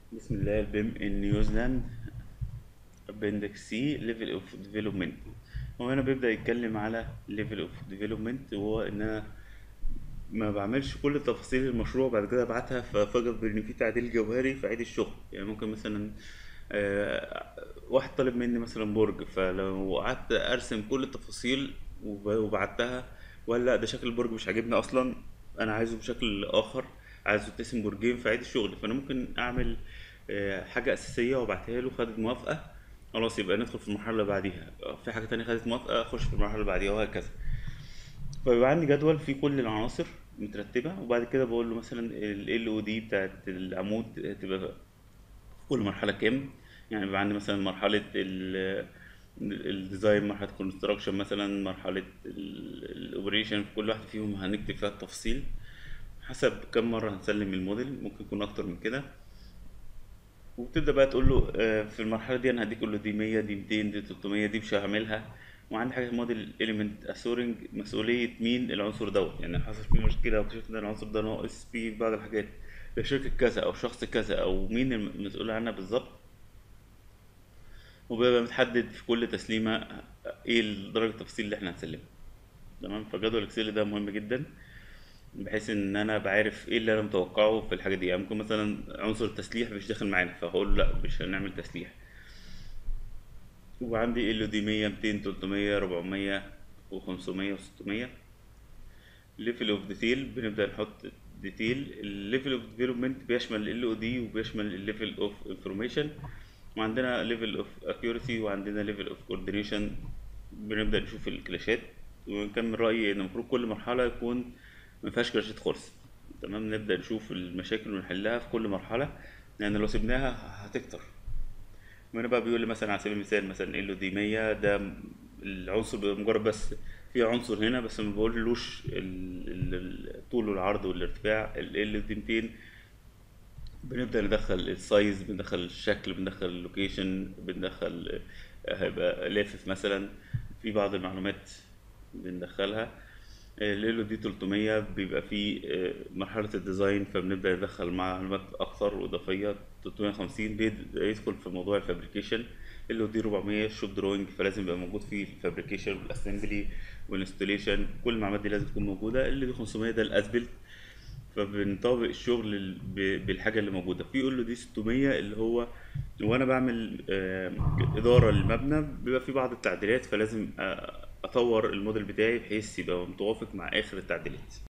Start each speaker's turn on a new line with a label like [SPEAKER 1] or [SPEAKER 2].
[SPEAKER 1] بسم الله البيم ان نيوزيلاند ابندكس سي ليفل اوف ديفلوبمنت هو هنا بيبدأ يتكلم على ليفل اوف ديفلوبمنت وهو ان انا ما بعملش كل تفاصيل المشروع بعد كده ابعتها ففجأة ان في تعديل جوهري في عيد الشغل يعني ممكن مثلا آه، واحد طالب مني مثلا برج فلو قعدت ارسم كل التفاصيل وب- وبعتها ولا لا ده شكل البرج مش عاجبني اصلا انا عايزه بشكل اخر عايزه تقسم برجين في عيد الشغل فانا ممكن اعمل آه، حاجة اساسية وابعتها له خدت موافقة خلاص يبقى ندخل في المرحلة اللي بعديها في حاجة تانية خدت موافقة اخش في المرحلة اللي بعديها وهكذا فبيبقى عندي جدول فيه كل العناصر مترتبة وبعد كده بقول له مثلا ال او دي بتاعت العمود تبقى في كل مرحلة كام يعني بيبقى عندي مثلا مرحلة ال الديزاين مرحلة كونستراكشن مثلا مرحلة الاوبريشن في كل واحدة فيهم هنكتب فيها التفصيل حسب كم مرة هنسلم الموديل ممكن يكون أكتر من كده وبتبدأ بقى تقول له آه، في المرحلة دي أنا هديك له دي 100 دي 200 دي 300 دي مش هعملها وعندي حاجة موديل إيليمنت أسورنج مسؤولية مين العنصر دوت يعني حصل فيه مشكلة واكتشفت إن العنصر ده ناقص فيه بعض الحاجات لشركة كذا أو شخص كذا أو مين المسؤول عنها بالظبط وبيبقى متحدد في كل تسليمة إيه درجة التفصيل اللي إحنا هنسلمها تمام فجدول الإكسل ده مهم جدا بحيث ان انا بعرف ايه اللي انا متوقعه في الحاجه دي يعني ممكن مثلا عنصر التسليح مش داخل معانا فهقول لا مش هنعمل تسليح وعندي ال دي 100 200 300 400 و500 و600 ليفل اوف ديتيل بنبدا نحط ديتيل الليفل اوف ديفلوبمنت بيشمل ال او دي وبيشمل الليفل اوف انفورميشن وعندنا ليفل اوف اكيورسي وعندنا ليفل اوف كوردينيشن بنبدا نشوف الكلاشات ونكمل رايي ان المفروض كل مرحله يكون ما فيهاش كلاشات خالص تمام نبدا نشوف المشاكل ونحلها في كل مرحله لان لو سيبناها هتكتر هنا بقى بيقول لي مثلا على سبيل المثال مثلا ال دي 100 ده م- العنصر بيبقى مجرد بس في عنصر هنا بس ما بقولوش ال- ال- الطول والعرض والارتفاع ال دي 200 بنبدأ ندخل السايز بندخل الشكل بندخل اللوكيشن بندخل آه، هيبقى لافف مثلا في بعض المعلومات بندخلها ال دي 300 بيبقى فيه آه، مرحلة الديزاين فبنبدأ ندخل معلومات أكثر وإضافية 350 بيبدأ يدخل في موضوع الفابريكيشن ال دي 400 شوب دروينج فلازم يبقى موجود فيه الفابريكيشن والاسمبلي والانستليشن كل المعلومات دي لازم تكون موجودة ال دي 500 ده الاسبلت فبنطابق الشغل ال- ب- بالحاجه اللي موجوده في يقول له دي 600 اللي هو وانا بعمل آه، اداره للمبنى بيبقى في بعض التعديلات فلازم آه، اطور الموديل بتاعي بحيث يبقى متوافق مع اخر التعديلات